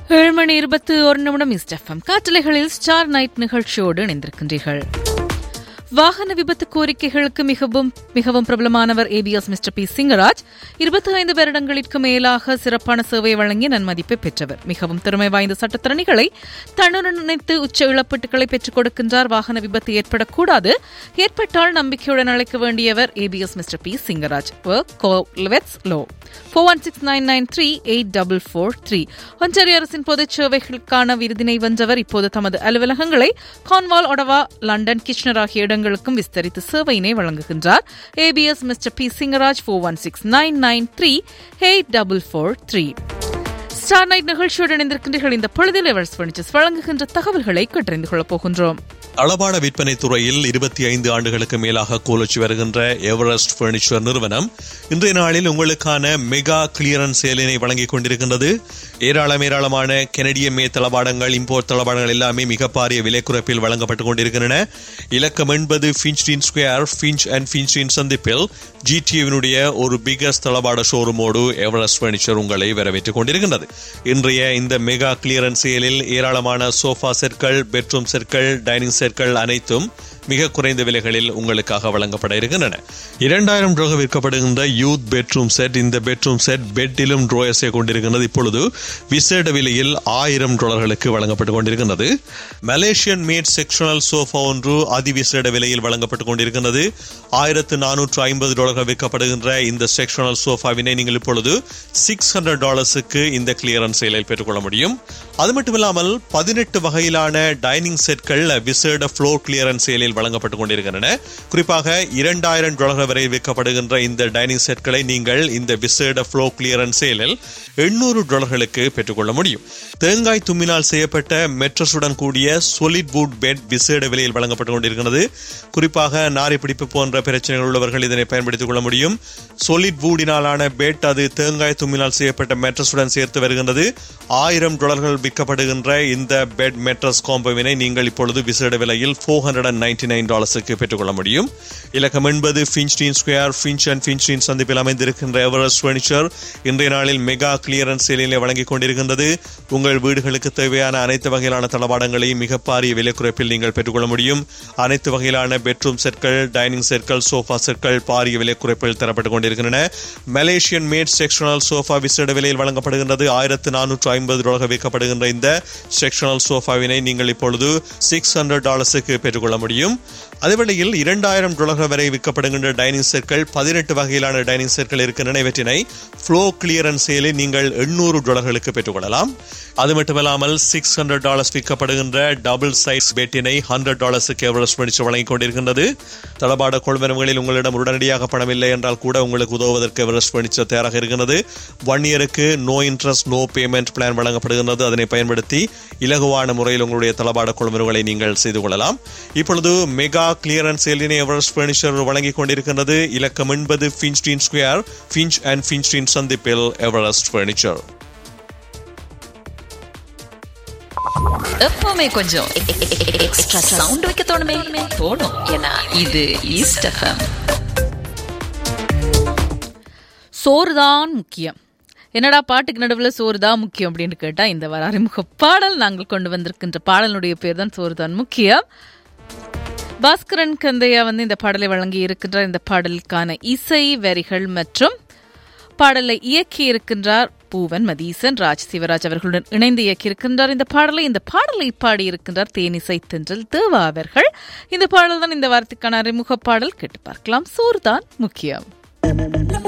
ஏழு மணி இருபத்தி ஒரு நிமிடம் இஸ்டஃபம் காற்றலைகளில் ஸ்டார் நைட் நிகழ்ச்சியோடு இணைந்திருக்கின்றீர்கள் வாகன விபத்து கோரிக்கைகளுக்கு மிகவும் மிகவும் பிரபலமானவர் ஏபிஎஸ் மிஸ்டர் பி சிங்கராஜ் இருபத்தி ஐந்து வருடங்களுக்கு மேலாக சிறப்பான சேவை வழங்கி நன்மதிப்பை பெற்றவர் மிகவும் திறமை வாய்ந்த சட்டத்திறனிகளை தன்னுடன் நினைத்து உச்ச இழப்பீட்டுகளை பெற்றுக் கொடுக்கின்றார் வாகன விபத்து ஏற்படக்கூடாது ஏற்பட்டால் நம்பிக்கையுடன் அழைக்க வேண்டியவர் APS mister P Singaraj law four one six nine nine three eight double four three ஒன்றாரிய அரசின் பொதுச் சேவைகளுக்கான விருதினை வென்றவர் இப்போது தமது அலுவலகங்களை கான்வால் ஒடவா லண்டன் கிஷ்னர் ஆகிய இடங்களுக்கும் விஸ்தரித்து சேவையினை வழங்குகின்றார் APS mister P Singaraj four one six nine nine three eight double four three star night நிகழ்ச்சியோடு இணைந்திருக்கின்றீர்கள் இந்த பொழுதில் எவர்ஸ் பர்னிச்சர்ஸ் வழங்குகின்ற தகவல்களை கற்றறிந்து கொள்ளப் போகின்றோம் அளபாட விற்பனை துறையில் இருபத்தி ஐந்து ஆண்டுகளுக்கு மேலாக கோலச்சு வருகின்ற எவரெஸ்ட் பர்னிச்சர் நிறுவனம் இன்றைய நாளில் உங்களுக்கான மெகா கிளியரன்ஸ் சேலினை வழங்கிக் கொண்டிருக்கின்றது ஏராளம் ஏராளமான கெனடிய மே தளபாடங்கள் இம்போர்ட் தளபாடங்கள் எல்லாமே மிக பாரிய விலை குறைப்பில் வழங்கப்பட்டுக் கொண்டிருக்கின்றன இலக்கம் என்பது ஃபின்ச்டின் ஸ்கொயர் ஃபின்ச் அண்ட் ஃபின்ச்டின் சந்திப்பில் ஜிடிஏவினுடைய ஒரு பிகஸ்ட் தளபாட ஷோரூமோடு எவரெஸ்ட் பர்னிச்சர் உங்களை வரவேற்றுக் கொண்டிருக்கின்றது இன்றைய இந்த மெகா கிளியரன்ஸ் சேலில் ஏராளமான சோஃபா செட்கள் பெட்ரூம் செட்கள் டைனிங் செட்கள் அனைத்தும் மிக குறைந்த விலைகளில் உங்களுக்காக வழங்கப்பட இருக்கின்றன இரண்டாயிரம் ரூபாய் விற்கப்படுகின்ற யூத் பெட்ரூம் செட் இந்த பெட்ரூம் செட் பெட்டிலும் ட்ரோயர்ஸை கொண்டிருக்கின்றது இப்பொழுது விசேட விலையில் ஆயிரம் டாலர்களுக்கு வழங்கப்பட்டுக் கொண்டிருக்கின்றது மலேசியன் மேட் செக்ஷனல் சோஃபா ஒன்று அதிவிசேட விலையில் வழங்கப்பட்டுக் கொண்டிருக்கின்றது ஆயிரத்து நானூற்று ஐம்பது டாலர்கள் விற்கப்படுகின்ற இந்த செக்ஷனல் சோஃபாவினை நீங்கள் இப்பொழுது சிக்ஸ் ஹண்ட்ரட் டாலர்ஸுக்கு இந்த கிளியரன்ஸ் சேலில் பெற்றுக்கொள்ள முடியும் அது மட்டுமில்லாமல் பதினெட்டு வகையிலான டைனிங் செட்கள் விசேட ஃப்ளோர் கிளியரன்ஸ் சேலில் வழங்கப்பட்டுக் கொண்டிருக்கின்றன குறிப்பாக இரண்டாயிரம் டாலர்கள் வரை விற்கப்படுகின்ற இந்த டைனிங் செட்களை நீங்கள் இந்த விசேட ஃப்ளோ கிளியரன்ஸ் சேலில் எண்ணூறு டாலர்களுக்கு பெற்றுக்கொள்ள முடியும் தேங்காய் தும்மினால் செய்யப்பட்ட மெட்ரஸுடன் கூடிய சொலிட் வுட் பெட் விசேட விலையில் வழங்கப்பட்டுக் கொண்டிருக்கிறது குறிப்பாக நாரி பிடிப்பு போன்ற பிரச்சனைகள் உள்ளவர்கள் இதனை பயன்படுத்திக் கொள்ள முடியும் சொலிட் வூடினாலான பெட் அது தேங்காய் தும்மினால் செய்யப்பட்ட மெட்ரஸுடன் சேர்த்து வருகின்றது ஆயிரம் டாலர்கள் விற்கப்படுகின்ற இந்த பெட் மெட்ரஸ் காம்போவினை நீங்கள் இப்பொழுது விசேட விலையில் four hundred and ninety nine டாலர்ஸுக்கு பெற்றுக்கொள்ள முடியும் இலக்கம் என்பது ஃபின்ச்டீன் ஸ்கொயர் ஃபின்ச் அண்ட் ஃபின்ச்டீன் சந்திப்பில் அமைந்திருக்கின்ற எவரெஸ்ட் பர்னிச்சர் இன்றைய நாளில் மெகா கிளியரன்ஸ் சேலிலே வழங்கிக் கொண்டிருக்கின்றது உங்கள் வீடுகளுக்கு தேவையான அனைத்து வகையிலான தளபாடங்களையும் மிக பாரிய விலை குறைப்பில் நீங்கள் பெற்றுக்கொள்ள முடியும் அனைத்து வகையிலான பெட்ரூம் செட்கள் டைனிங் செட்கள் சோஃபா செட்கள் பாரிய விலை குறைப்பில் தரப்பட்டுக் கொண்டிருக்கின்றன மலேசியன் மேட் செக்ஷனல் சோஃபா விசேட விலையில் வழங்கப்படுகின்றது ஆயிரத்து நானூற்று ஐம்பது டாலர்கள் விற்கப்படுகின்ற இந்த செக்ஷனல் சோஃபாவினை நீங்கள் இப்பொழுது சிக்ஸ் ஹண்ட்ரட் டாலர்ஸுக்கு பெற்றுக்கொள்ள முடியும் அதேவேளையில் இரண்டாயிரம் டாலர்கள் வரை விற்கப்படுகின்ற டைனிங் செட்கள் பதினெட்டு வகையிலான டைனிங் செட்கள் இருக்கின்றன இவற்றினை ஃப்ளோ கிளியரன்ஸ் சேலில் நீங்கள் எண்ணூறு டாலர்களுக்கு பெற்றுக்கொள்ளலாம் அது மட்டுமல்லாமல் சிக்ஸ் ஹண்ட்ரட் டாலர்ஸ் விற்கப்படுகின்ற டபுள் சைஸ் பெட்டினை ஹண்ட்ரட் டாலர்ஸுக்கு எவரெஸ்ட் பணிச்சு வழங்கிக் கொண்டிருக்கின்றது தளபாட கொள்வனவுகளில் உங்களிடம் உடனடியாக பணம் இல்லை என்றால் கூட உங்களுக்கு உதவுவதற்கு எவரெஸ்ட் பணிச்சு தயாராக இருக்கிறது ஒன் இயருக்கு no interest no payment plan வழங்கப்படுகின்றது அதனை பயன்படுத்தி இலகுவான முறையில் உங்களுடைய தளபாட கொள்வனவுகளை நீங்கள் செய்து கொள்ளலாம் இப்பொழுது மெகா கிளியரன்ஸ் சேலினை எவரெஸ்ட் பர்னிச்சர் வழங்கிக் கொண்டிருக்கின்றது இலக்கம் என்பது ஃபின்ஸ்டீன் ஸ்கொயர் ஃபின்ச் அண்ட் ஃபின்ஸ்டீன் சந்திப்பில் எவரெஸ்ட் பர்னிச்சர் எப்பவுமே கொஞ்சம் எக்ஸ்ட்ரா சவுண்ட் வைக்க தோணுமே தோணும் ஏன்னா இது ஈஸ்ட் எஃப்எம் சோறு தான் முக்கியம் என்னடா பாட்டுக்கு நடுவில் சோறு தான் முக்கியம் அப்படின்னு கேட்டால் இந்த வர அறிமுக பாடல் நாங்கள் கொண்டு வந்திருக்கின்ற பாடலுடைய பேர் தான் சோறு தான் முக்கியம் பாஸ்கரன் கந்தையா வந்து இந்த பாடலை வழங்கி இருக்கின்றார் இந்த பாடலுக்கான இசை வரிகள் மற்றும் பாடலை இயக்கி இருக்கின்றார் பூவன் மதீசன் ராஜ் சிவராஜ் அவர்களுடன் இணைந்து இயக்கியிருக்கின்றார் இந்த பாடலை இந்த பாடலை பாடி இருக்கின்றார் தேனிசை தென்றல் தேவா அவர்கள் இந்த பாடல் தான் இந்த வாரத்துக்கான அறிமுக பாடல் கேட்டு பார்க்கலாம் சோறு தான் முக்கியம்